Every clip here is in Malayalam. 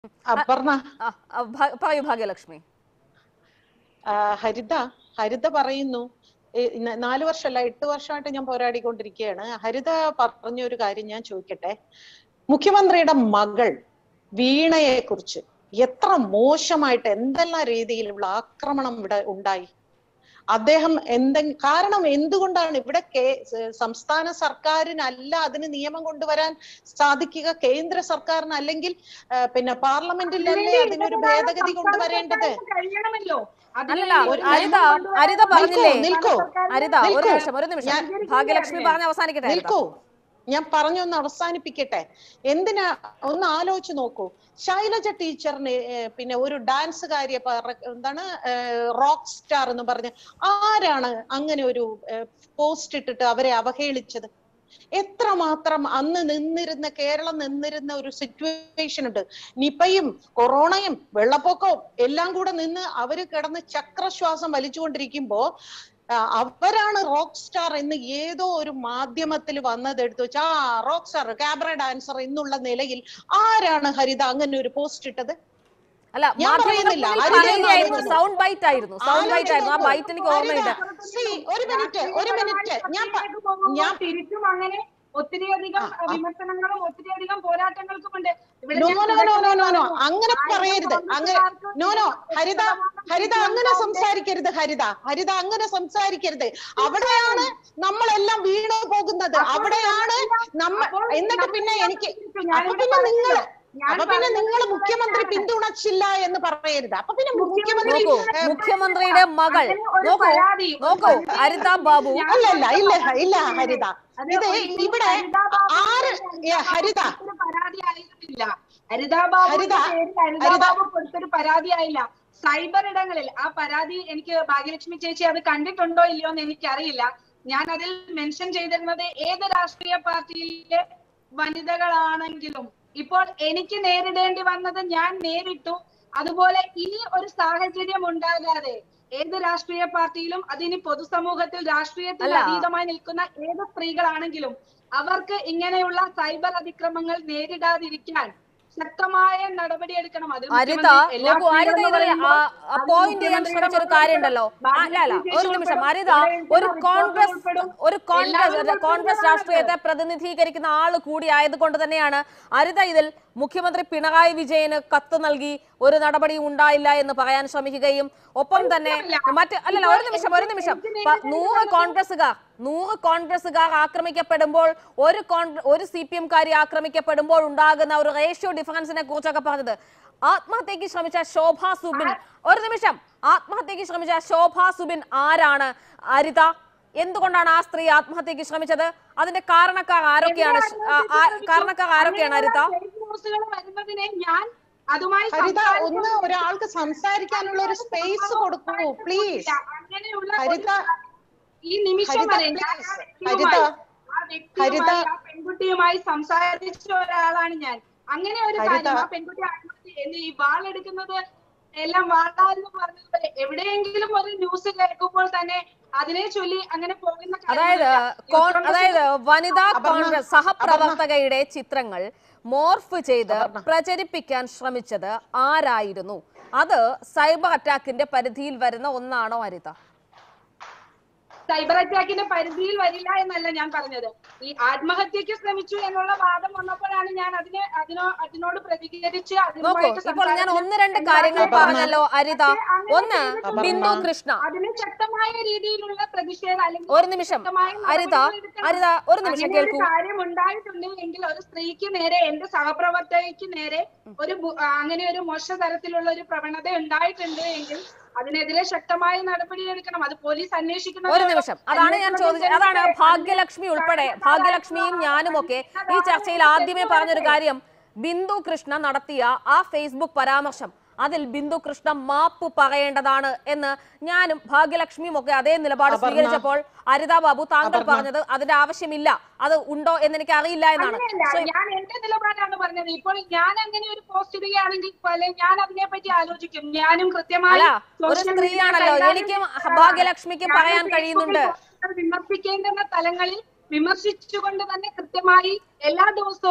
അപർണ ആ, ആ, ഭ- പറയൂ ഭാഗ്യലക്ഷ്മി ആ, ഹരിത ഹരിത പറയുന്നു ഏ, ന- നാല് വർഷമല്ല എട്ട് വർഷമായിട്ട് ഞാൻ പോരാടിക്കൊണ്ടിരിക്കുകയാണ് ഹരിത പറഞ്ഞ ഒരു കാര്യം ഞാൻ ചോദിക്കട്ടെ മുഖ്യമന്ത്രിയുടെ മകൾ വീണയെ കുറിച്ച് എത്ര മോശമായിട്ട് എന്തെല്ലാം രീതിയിലുള്ള ആക്രമണം ഇവിടെ ഉണ്ടായി അദ്ദേഹം എന്തെങ്കിലും കാരണം എന്തുകൊണ്ടാണ് ഇവിടെ കേ സംസ്ഥാന സർക്കാരിനല്ല അതിന് നിയമം കൊണ്ടുവരാൻ സാധിക്കുക കേന്ദ്ര സർക്കാരിന് അല്ലെങ്കിൽ ആ, പിന്നെ പാർലമെന്റിലല്ലേ അതിനൊരു ഭേദഗതി കൊണ്ടുവരേണ്ടത് കഴിയണമല്ലോ അല്ലല്ല ഒരു- അരിത അരിത പറഞ്ഞില്ലേ നിൽക്കൂ, അരിത ഒരു നിൽക്കൂ. നിമിഷം ഒരു നിമിഷം ഞാൻ- ഭാഗ്യലക്ഷ്മി പറഞ്ഞ് അവസാനിക്കട്ടെ അരിത. നിൽക്കൂ ഞാൻ പറഞ്ഞൊന്ന് അവസാനിപ്പിക്കട്ടെ എന്തിനാ ഒന്ന് ആലോചിച്ച് നോക്കൂ ശൈലജ ടീച്ചറിന് ഏർ, പിന്നെ ഒരു ഡാൻസുകാരിയെ പറ- എന്താണ് റോക്ക് സ്റ്റാർ എന്ന് പറഞ്ഞ് ആരാണ് അങ്ങനെ ഒരു പോസ്റ്റ് ഇട്ടിട്ട് അവരെ അവഹേളിച്ചത് എത്രമാത്രം അന്ന് നിന്നിരുന്ന കേരളം നിന്നിരുന്ന ഒരു സിറ്റുവേഷൻ ഉണ്ട് നിപയും കൊറോണയും വെള്ളപ്പൊക്കവും എല്ലാം കൂടെ നിന്ന് അവര് കിടന്ന് ചക്രശ്വാസം വലിച്ചുകൊണ്ടിരിക്കുമ്പോ ആ, അവരാണ് റോക്ക് സ്റ്റാർ എന്ന് ഏതോ ഒരു മാധ്യമത്തിൽ വന്നത് എടുത്തു വെച്ചാ ആ റോക്ക് സ്റ്റാർ ക്യാബറ ഡാൻസർ എന്നുള്ള നിലയിൽ ആരാണ് ഹരിത അങ്ങനെ ഒരു പോസ്റ്റ് ഇട്ടത് അല്ല ഞാൻ പറയുന്നില്ല. ഹരിത പറയുകയായിരുന്നു ആലോചിക്കുന്നു. സൗണ്ട് ബൈറ്റ് ആയിരുന്നു സൗണ്ട് ബൈറ്റ് ആയിരുന്നു ആ ആലോചിച്ച് ബൈറ്റ് എനിക്ക് ഓർമ്മയുണ്ട് ഹരിത, see, ഒരു മിനിറ്റ് ഒരു മിനിറ്റ് ഞാൻ പ- ഞാൻ തിരിച്ചും അങ്ങനെ ഒത്തിരിയധികം ആ, ആ. വിമർശനങ്ങളും ഒത്തിരിയധികം പോരാട്ടങ്ങൾക്കുമുണ്ട് ഇവിടെ നോ ഞാൻ no no no no no ആയിരം അങ്ങനെ പറയരുത് അങ്ങനെ കോൺഗ്രസ്സുകാർക്ക് നോ നോ ഹരിത ഹരിത അങ്ങനെ ഉണ്ടാവും. സംസാരിക്കരുത് ഹരിത ഹരിത അങ്ങനെ സംസാരിക്കരുത് അവിടെയാണ് നമ്മളെല്ലാം വീണ് പോകുന്നത് അവിടെയാണ് നമ്മ അപ്പോൾ എന്നിട്ട് പിന്നെ എനിക്ക് ഞാൻ അപ്പൊ ഇവിടെ പിന്നെ നിങ്ങൾ പറഞ്ഞത് ഞാൻ അപ്പൊ പിന്നെ പറഞ്ഞത് നിങ്ങൾ മുഖ്യമന്ത്രി ഇതാണ്. പിന്തുണച്ചില്ല എന്ന് പറയരുത് അപ്പൊ പിന്നെ മുഖ്യമന്ത്രി നോക്കൂ ഏ, മുഖ്യമന്ത്രിയുടെ മകൾ അങ്ങനെ ഒരു നോക്കൂ പരാതി, ഒരു നോക്കൂ പരാതി ഹരിത ബാബു ഞാൻ അല്ല ഇല്ല ഇല്ല ഇല്ല ഹരിത അത് ഇത് ഒരിക്കലും ഇവിടെ ഹരിതാ ബാബു ആര് ഏ, ഹരിത ഒരു പരാതി ആയിരുന്നില്ല ഹരിതാബാബുവിന്റെ ഹരിത, പേരിൽ ഹരിത. ഹരിതാബാബു കൊടുത്തൊരു പരാതി ആയില്ല സൈബർ ഇടങ്ങളിൽ ആ പരാതി എനിക്ക് ഭാഗ്യലക്ഷ്മി ചേച്ചി അത് കണ്ടിട്ടുണ്ടോ ഇല്ലയോ എന്ന് എനിക്കറിയില്ല ഞാൻ അതിൽ മെൻഷൻ ചെയ്തിരുന്നത് ഏത് രാഷ്ട്രീയ പാർട്ടിയിലെ വനിതകളാണെങ്കിലും ഇപ്പോൾ എനിക്ക് നേരിടേണ്ടി വന്നത് ഞാൻ നേരിട്ടു അതുപോലെ ഇനി ഒരു സാഹചര്യം ഉണ്ടാകാതെ ഏത് രാഷ്ട്രീയ പാർട്ടിയിലും അതിനി പൊതുസമൂഹത്തിൽ രാഷ്ട്രീയത്തിൽ അല്ല. അതീതമായി നിൽക്കുന്ന ഏത് സ്ത്രീകളാണെങ്കിലും അവർക്ക് ഇങ്ങനെയുള്ള സൈബർ അതിക്രമങ്ങൾ നേരിടാതിരിക്കാൻ ശക്തമായ നടപടിയെടുക്കണം അത് അരിത മുഖ്യമന്ത്രി എല്ലാ നോക്കൂ അരിത സ്ത്രീകളും ഇതിൽ പറയുമ്പോൾ ആ പോയിന്റ് ചെയ്യാൻ ശ്രമിച്ച ഒരു കാര്യം ഉണ്ടല്ലോ അല്ല അല്ല ഒരു നിമിഷം അരിത ഒരു കോൺഗ്രസ് ഒരു കോൺഗ്രസ് കോൺഗ്രസ് രാഷ്ട്രീയത്തെ പ്രതിനിധീകരിക്കുന്ന ആള് കൂടി ആയതുകൊണ്ട് തന്നെയാണ് അരിത ഇതിൽ മുഖ്യമന്ത്രി പിണറായി വിജയന് കത്ത് നൽകി ഒരു നടപടി ഉണ്ടായില്ല എന്ന് പറയാൻ ശ്രമിക്കുകയും ഒപ്പം തന്നെ മറ്റ് അല്ലല്ല ഒരു നിമിഷം ഒരു നിമിഷം പ- നൂറ് കോൺഗ്രസുകാർ നൂറ് കോൺഗ്രസുകാർ ആക്രമിക്കപ്പെടുമ്പോൾ ഒരു കോൺഗ്ര ഒരു സി പി എംകാരി ആക്രമിക്കപ്പെടുമ്പോൾ ഉണ്ടാകുന്ന ഒരു റേഷ്യോ ഡിഫറൻസിനെ കുറിച്ചൊക്കെ പറഞ്ഞത് ആത്മഹത്യക്ക് ശ്രമിച്ച ശോഭ സുബിൻ ഒരു നിമിഷം ആത്മഹത്യക്ക് ശ്രമിച്ച ശോഭ സുബിൻ ആരാണ് അരിത എന്തുകൊണ്ടാണ് ആ സ്ത്രീ ആത്മഹത്യക്ക് ശ്രമിച്ചത് അതിന്റെ കാരണക്കാർ ആരൊക്കെയാണ് ശ്- ആ- ആ- കാരണക്കാർ ആരൊക്കെയാണ് അരിത ന്യൂസുകൾ വരുന്നതിനെ ഞാൻ അതുമായി ഹരിത സംസാരിക്കാൻ ഒന്ന് ഒരാൾക്ക് സംസാരിക്കാനുള്ള ഒരു സ്പേസ് കൊടുക്കൂ പ്ലീസ് അങ്ങനെയുള്ള ഹരിത ഈ നിമിഷം ഹരിത, വരെ ഞാൻ ആ please. വ്യക്തിയുമായി, ഹരിത. ആ വ്യക്തിയുമായി, ഹരിത. ആ പെൺകുട്ടിയുമായി സംസാരിച്ച ഒരാളാണ് ഞാൻ അങ്ങനെ ഒരു ഹരിത. കാര്യം ആ പെൺകുട്ടി ആത്മഹത്യ എന്ന് ഈ വാളെടുക്കുന്നത് എല്ലാം വാളാന്ന് പറഞ്ഞതുപോലെ എവിടെയെങ്കിലും ഒരു ന്യൂസ് കേൾക്കുമ്പോൾ തന്നെ അതിനെ ചൊല്ലി അങ്ങനെ പോകുന്ന അതായത് കാര്യമില്ല. കോൺ- കോൺഗ്രസ് അതായത് വനിതാ അപർണ, കോൺഗ്രസ് സഹപ്രവർത്തകയുടെ ചിത്രങ്ങൾ മോർഫ് ചെയ്ത് അപർണ. പ്രചരിപ്പിക്കാൻ ശ്രമിച്ചത് ആരായിരുന്നു അത് സൈബർ അറ്റാക്കിന്റെ പരിധിയിൽ വരുന്ന ഒന്നാണോ ഹരിത സൈബർ അറ്റാക്കിന്റെ പരിധിയിൽ വരില്ല എന്നല്ല ഞാൻ പറഞ്ഞത് ഈ ആത്മഹത്യക്ക് ശ്രമിച്ചു എന്നുള്ള വാദം വന്നപ്പോഴാണ് ഞാൻ അതിനെ അതിനോ അതിനോട് പ്രതികരിച്ച് നോക്കൂ അതിനുമായിട്ട് ഇപ്പോൾ ഞാൻ സംസാരിച്ച് ഒന്ന് രണ്ട് കാര്യങ്ങൾ അപർണ. പറഞ്ഞല്ലോ ഹരിത അങ്ങനെ ഒന്ന് ചെയ്തിട്ടുണ്ട്. ബിന്ദു കൃഷ്ണ അതിന് ശക്തമായ രീതിയിലുള്ള പ്രതിഷേധം അല്ലെങ്കിൽ ഒരു നിമിഷം ശക്തമായ ഹരിത നടപടികൾ എടുക്കണം. ഹരിത ഒരു നിമിഷം അങ്ങനെ ഒരു കേൾക്കൂ കാര്യം ഉണ്ടായിട്ടുണ്ട് എങ്കിൽ ഒരു സ്ത്രീക്ക് നേരെ എന്റെ സഹപ്രവർത്തകയ്ക്ക് നേരെ ഒരു ബു- ആ, അങ്ങനെ ഒരു മോശ തരത്തിലുള്ള ഒരു പ്രവണത ഉണ്ടായിട്ടുണ്ട് എങ്കിൽ അതിനെതിരെ ശക്തമായ നടപടി എടുക്കണം അത് പോലീസ് അന്വേഷിക്കണം ഒരു നിമിഷം അതാണ് ഞാൻ ചോദിച്ചത് അതാണ് ഭാഗ്യലക്ഷ്മി ഉൾപ്പെടെ ഭാഗ്യലക്ഷ്മിയും ഞാനും ഒക്കെ ഈ ചർച്ചയിൽ ആദ്യമേ പറഞ്ഞൊരു കാര്യം ബിന്ദു കൃഷ്ണ നടത്തിയ ആ ഫേസ്ബുക്ക് പരാമർശം അതിൽ ബിന്ദു കൃഷ്ണ മാപ്പ് പറയേണ്ടതാണ് എന്ന് ഞാനും ഭാഗ്യലക്ഷ്മിയും ഒക്കെ അതേ നിലപാട് അപർണ. സ്വീകരിച്ചപ്പോൾ അരിതാ ബാബു താങ്കൾ അപർണ. പറഞ്ഞത് അതിന്റെ ആവശ്യമില്ല അത് ഉണ്ടോ എന്ന് എനിക്ക് അറിയില്ല എന്നാണ് അങ്ങനെയല്ല ശ്രീ- ഞാൻ എന്റെ നിലപാടാണ് പറഞ്ഞത് ഇപ്പോൾ ഞാൻ അങ്ങനെ ഒരു പോസ്റ്റ് ഇടുകയാണെങ്കിൽ പോലെ ഞാൻ അതിനെ പറ്റി ആലോചിക്കും ഞാനും കൃത്യമായി അല്ല, ഒരു social media സ്ത്രീയാണല്ലോ. കൈകാര്യം എനിക്കും ചെയ്യുന്ന ഭാഗ്യലക്ഷ്മിക്കും ആളാണ്. പറയാൻ ഞാൻ കഴിയുന്നുണ്ട്. ഫേസ്ബുക്കിൽ വിമർശിക്കേണ്ടുന്ന തലങ്ങളിൽ വിമർശിച്ചുകൊണ്ട് തന്നെ കൃത്യമായി എല്ലാ ദിവസവും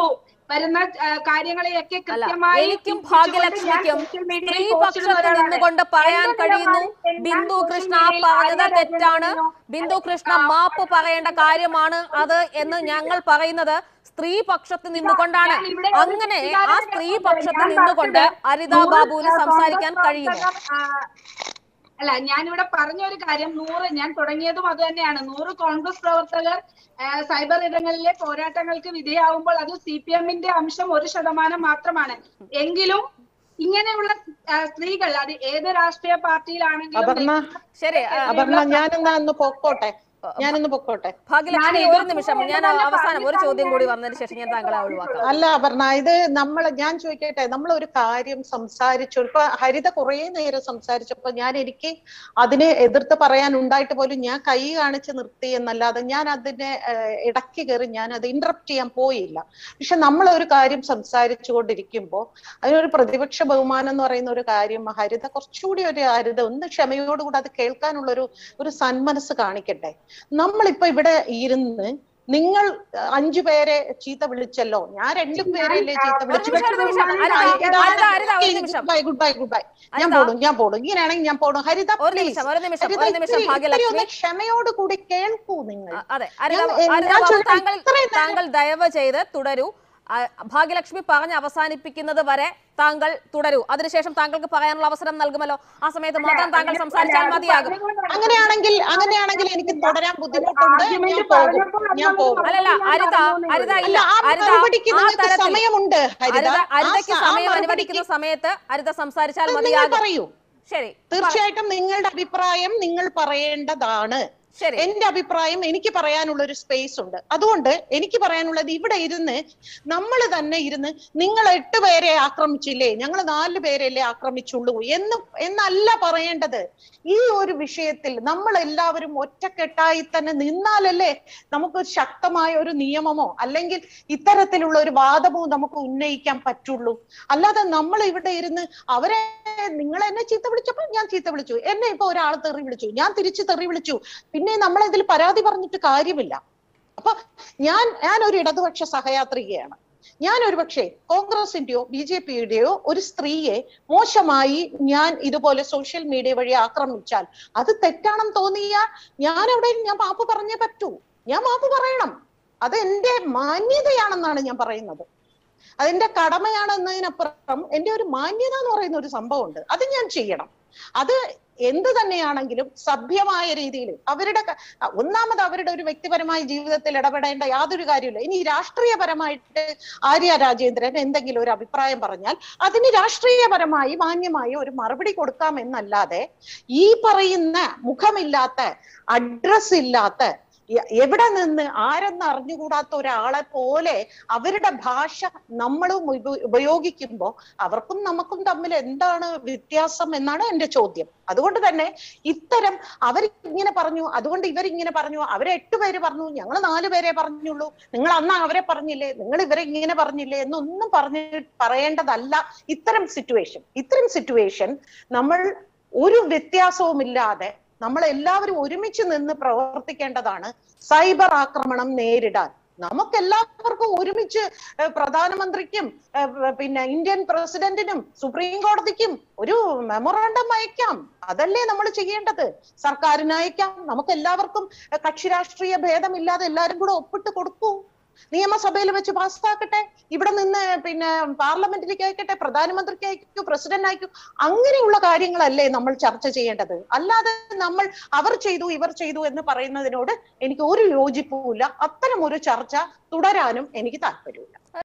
വരുന്ന ആ, കാര്യങ്ങളെയൊക്കെ അല്ല കൃത്യമായി എനിക്കും തിരിച്ചുകൊണ്ട് ഞാൻ ഭാഗ്യലക്ഷ്മിക്കും social media യിൽ post സ്ത്രീപക്ഷത്ത് ഇടുന്ന ഒരാളാണ്. നിന്നുകൊണ്ട് പറയാൻ എന്റെ കഴിയുന്നു നിലപാടിൽ ഞാൻ ബിന്ദു social കൃഷ്ണ media യിൽ പറഞ്ഞത് ആര്യ തെറ്റാണ് രാജേന്ദ്രനോ, ബിന്ദു കൃഷ്ണ ആ, മാപ്പ് പറയേണ്ട കാര്യമാണ് അത് എന്ന് ഞങ്ങൾ പറയുന്നത് സ്ത്രീ പക്ഷത്ത് നിന്നുകൊണ്ടാണ് ഞാൻ ഇവിടെ ഒരു അങ്ങനെ ആ തെറ്റിദ്ധാരണ സ്ത്രീ കേൾക്കുന്നില്ല. പക്ഷത്ത് ഞാൻ നിന്നുകൊണ്ട് പറഞ്ഞത് അരിത നൂറ് ബാബുവിന് ആ, സംസാരിക്കാൻ കോൺഗ്രസ് കഴിയുമോ പ്രവർത്തകർ, ആ, അല്ല ഞാനിവിടെ പറഞ്ഞ ഒരു കാര്യം നൂറ് ഞാൻ തുടങ്ങിയതും അത് തന്നെയാണ് നൂറ് കോൺഗ്രസ് പ്രവർത്തകർ ആ, സൈബർ ഇടങ്ങളിലെ പോരാട്ടങ്ങൾക്ക് വിധേയമാവുമ്പോൾ അത് സി പി എമ്മിന്റെ അംശം ഒരു ശതമാനം മാത്രമാണ് എങ്കിലും ഇങ്ങനെയുള്ള ആ, സ്ത്രീകൾ അത് ഏത് രാഷ്ട്രീയ പാർട്ടിയിലാണെങ്കിലും അപർണ ശരി ആ, അപർണ ഞാനെന്നാ ഒന്ന് പൊക്കോട്ടെ ഞാനൊന്ന് പൊക്കോട്ടെ ഭാഗ്യലക്ഷ്മി ഞാൻ ഒരു ഇത് നിമിഷം ഞാൻ കൂടുതൽ അവസാനം ഒരു ചോദ്യം കൂടി പറഞ്ഞിട്ടാണ് വന്നതിന് ശേഷം ഞാൻ താങ്കളെ ഒഴിവാക്കാം അല്ല അപർണ ഇത് നമ്മൾ ഞാൻ ചോദിക്കട്ടെ നമ്മൾ ഒരു കാര്യം സംസാരിച്ചു ഇപ്പൊ ഹരിത കുറെ നേരം സംസാരിച്ചപ്പോ ഞാൻ എനിക്ക് അതിനെ എതിർത്ത് പറയാൻ ഉണ്ടായിട്ട് പോലും ഞാൻ കൈ കാണിച്ച് നിർത്തി എന്നല്ലാതെ ഞാൻ അതിനെ ഏഹ്, ഇടയ്ക്ക് കയറി ഞാൻ അത് ഇന്ററപ്റ്റ് ചെയ്യാൻ പോയില്ല പക്ഷെ നമ്മൾ ഒരു കാര്യം സംസാരിച്ചു കൊണ്ടിരിക്കുമ്പോൾ അതിനൊരു പ്രതിപക്ഷ ബഹുമാനം എന്ന് പറയുന്ന ഒരു കാര്യം ഹരിത കുറച്ചുകൂടി ഒരു ഹരിത ഒന്ന് ക്ഷമയോടുകൂടി അത് കേൾക്കാനുള്ള ഒരു ഒരു സന്മനസ് കാണിക്കട്ടെ നമ്മളിപ്പോ ഇവിടെ ഇരുന്ന് നിങ്ങൾ അഞ്ചു പേരെ ചീത്ത വിളിച്ചല്ലോ ഞാൻ രണ്ടു പേരല്ലേ ചീത്ത ഒരു നിമിഷം, ഒരു നിമിഷം. അരുത, അരുത, അരുത, ഒരു നിമിഷം. Good bye good bye good bye ഞാൻ അരുത. പോടും ഞാൻ പോടും ഇങ്ങനെയാണെങ്കിൽ ഞാൻ പോടും ഹരിത ഒരു please. നിമിഷം ഒരു നിമിഷം ഹരിത ഒരു നിമിഷം ഇത്തിരി- ഇത്തിരി ഭാഗ്യലക്ഷ്മി ഒന്ന് ക്ഷമയോട് കൂടി കേൾക്കൂ നിങ്ങൾ അ- അതെ അരിത ഞാൻ- അരിത ഞാൻ ബാബു ചോദിക്കട്ടെ, താങ്കൾ ഇത്രയും നേരം- താങ്കൾ ദയവ് ചെയ്ത് തുടരൂ ആ, ഭാഗ്യലക്ഷ്മി പറഞ്ഞ് അവസാനിപ്പിക്കുന്നത് വരെ താങ്കൾ തുടരൂ അതിനുശേഷം താങ്കൾക്ക് പറയാനുള്ള അവസരം നൽകുമല്ലോ ആ സമയത്ത് മാത്രം താങ്കൾ സംസാരിച്ചാൽ മതിയാകും അങ്ങനെയാണെങ്കിൽ അങ്ങനെയാണെങ്കിൽ എനിക്ക് തുടരാൻ ബുദ്ധിമുട്ടുണ്ട് ഞാൻ പോകും ഞാൻ പോകും അല്ലല്ല അരിത അരിത അല്ല ഇല്ല ആ അരിത മറുപടിക്ക് ആ നിങ്ങൾക്ക് തരത്തിൽ സമയമുണ്ട് ഹരിത അരിത ആ അരിതയ്ക്ക് സ- ആ സമയം മറുപടിക്ക് അനുവദിക്കുന്ന സമയത്ത് അരിത സംസാരിച്ചാൽ നിങ്ങൾ മതിയാകും പറയൂ ശരി തീർച്ചയായിട്ടും നിങ്ങളുടെ അഭിപ്രായം നിങ്ങൾ പറയേണ്ടതാണ് ശരി എന്റെ അഭിപ്രായം എനിക്ക് പറയാനുള്ള ഒരു സ്പേസ് ഉണ്ട് അതുകൊണ്ട് എനിക്ക് പറയാനുള്ളത് ഇവിടെ ഇരുന്ന് നമ്മൾ തന്നെ ഇരുന്ന് നിങ്ങൾ എട്ട് പേരെ ആക്രമിച്ചില്ലേ ഞങ്ങൾ നാല് പേരല്ലേ ആക്രമിച്ചുള്ളൂ എന്ന് എന്നല്ല പറയേണ്ടത് ഈ ഒരു വിഷയത്തിൽ നമ്മൾ എല്ലാവരും ഒറ്റക്കെട്ടായി തന്നെ നിന്നാലല്ലേ നമുക്ക് ശക്തമായ ഒരു നിയമമോ അല്ലെങ്കിൽ ഇത്തരത്തിലുള്ള ഒരു വാദമോ നമുക്ക് ഉന്നയിക്കാൻ പറ്റുള്ളൂ അല്ലാതെ നമ്മൾ ഇവിടെ ഇരുന്ന് അവരെ നിങ്ങൾ എന്നെ ചീത്ത വിളിച്ചപ്പോൾ ഞാൻ ചീത്ത വിളിച്ചു എന്നെ ഇപ്പൊ ഒരാൾ തെറി വിളിച്ചു ഞാൻ തിരിച്ച് തെറി വിളിച്ചു പിന്നെ നമ്മൾ ഇതിൽ പരാതി പറഞ്ഞിട്ട് കാര്യമില്ല അപ്പൊ ഞാൻ ഞാൻ ഒരു ഇടതുപക്ഷ സഹയാത്രികയാണ് ഞാൻ ഒരു പക്ഷേ കോൺഗ്രസിന്റെയോ ബി ജെ പിയുടെയോ ഒരു സ്ത്രീയെ മോശമായി ഞാൻ ഇതുപോലെ സോഷ്യൽ മീഡിയ വഴി ആക്രമിച്ചാൽ അത് തെറ്റാണെന്ന് തോന്നിയാൽ ഞാൻ അവിടെ ഞാൻ മാപ്പ് പറഞ്ഞേ പറ്റൂ ഞാൻ മാപ്പ് പറയണം അത് എന്റെ മാന്യതയാണെന്നാണ് ഞാൻ പറയുന്നത് അതെന്റെ കടമയാണെന്നതിനപ്പുറം എന്റെ ഒരു മാന്യത എന്ന് പറയുന്ന ഒരു സംഭവമുണ്ട് അത് ഞാൻ ചെയ്യണം അത് എന്ത് തന്നെയാണെങ്കിലും സഭ്യമായ രീതിയിൽ അവരുടെ ക- ഒന്നാമത് അവരുടെ ഒരു വ്യക്തിപരമായ ജീവിതത്തിൽ ഇടപെടേണ്ട യാതൊരു കാര്യമില്ല ഇനി രാഷ്ട്രീയപരമായിട്ട് ആര്യ രാജേന്ദ്രൻ എന്തെങ്കിലും ഒരു അഭിപ്രായം പറഞ്ഞാൽ അതിന് രാഷ്ട്രീയപരമായി മാന്യമായി ഒരു മറുപടി കൊടുക്കാം എന്നല്ലാതെ ഈ പറയുന്ന മുഖമില്ലാത്ത അഡ്രസ് ഇല്ലാത്ത എ- എവിടെ നിന്ന് ആരെന്ന് അറിഞ്ഞുകൂടാത്ത ഒരാളെ പോലെ അവരുടെ ഭാഷ നമ്മളും ഉപ- ഉപയോഗിക്കുമ്പോ അവർക്കും നമുക്കും തമ്മിൽ എന്താണ് വ്യത്യാസം എന്നാണ് എന്റെ ചോദ്യം അതുകൊണ്ട് തന്നെ ഇത്തരം അവർ ഇങ്ങനെ പറഞ്ഞു അതുകൊണ്ട് ഇവരിങ്ങനെ പറഞ്ഞു അവരെ എട്ട് പേര് പറഞ്ഞു ഞങ്ങൾ നാല് പേരെ പറഞ്ഞുള്ളൂ നിങ്ങൾ അന്ന് അവരെ പറഞ്ഞില്ലേ നിങ്ങൾ ഇവരെ ഇങ്ങനെ പറഞ്ഞില്ലേ എന്നൊന്നും പറഞ്ഞ് പറയേണ്ടതല്ല ഇത്തരം സിറ്റുവേഷൻ ഇത്തരം സിറ്റുവേഷൻ നമ്മൾ ഒരു വ്യത്യാസവുമില്ലാതെ നമ്മൾ എല്ലാവരും ഒരുമിച്ച് നിന്ന് പ്രവർത്തിക്കേണ്ടതാണ് സൈബർ ആക്രമണം നേരിടാൻ നമുക്ക് എല്ലാവർക്കും ഒരുമിച്ച് ഏഹ്, പ്രധാനമന്ത്രിക്കും ഏഹ്, പിന്നെ ഇന്ത്യൻ പ്രസിഡന്റിനും സുപ്രീം കോടതിക്കും ഒരു മെമ്മോറാണ്ടം അയക്കാം അതല്ലേ നമ്മൾ ചെയ്യേണ്ടത് സർക്കാരിന് അയക്കാം നമുക്ക് എല്ലാവർക്കും ഏഹ്, കക്ഷി രാഷ്ട്രീയ ഭേദമില്ലാതെ എല്ലാവരും കൂടെ ഒപ്പിട്ട് കൊടുക്കൂ നിയമസഭയിൽ വെച്ച് പാസ്സാക്കട്ടെ ഇവിടെ നിന്ന് പിന്നെ പാർലമെന്റിലേക്ക് അയക്കട്ടെ പ്രധാനമന്ത്രിക്ക് അയക്കൂ പ്രസിഡന്റ് അയക്കൂ അങ്ങനെയുള്ള കാര്യങ്ങളല്ലേ നമ്മൾ ചർച്ച ചെയ്യേണ്ടത് അല്ലാതെ നമ്മൾ അവർ ചെയ്തു ഇവർ ചെയ്തു എന്ന് പറയുന്നതിനോട് എനിക്ക് ഒരു യോജിപ്പുമില്ല അത്തരം ഒരു ചർച്ച തുടരാനും എനിക്ക് താല്പര്യമില്ല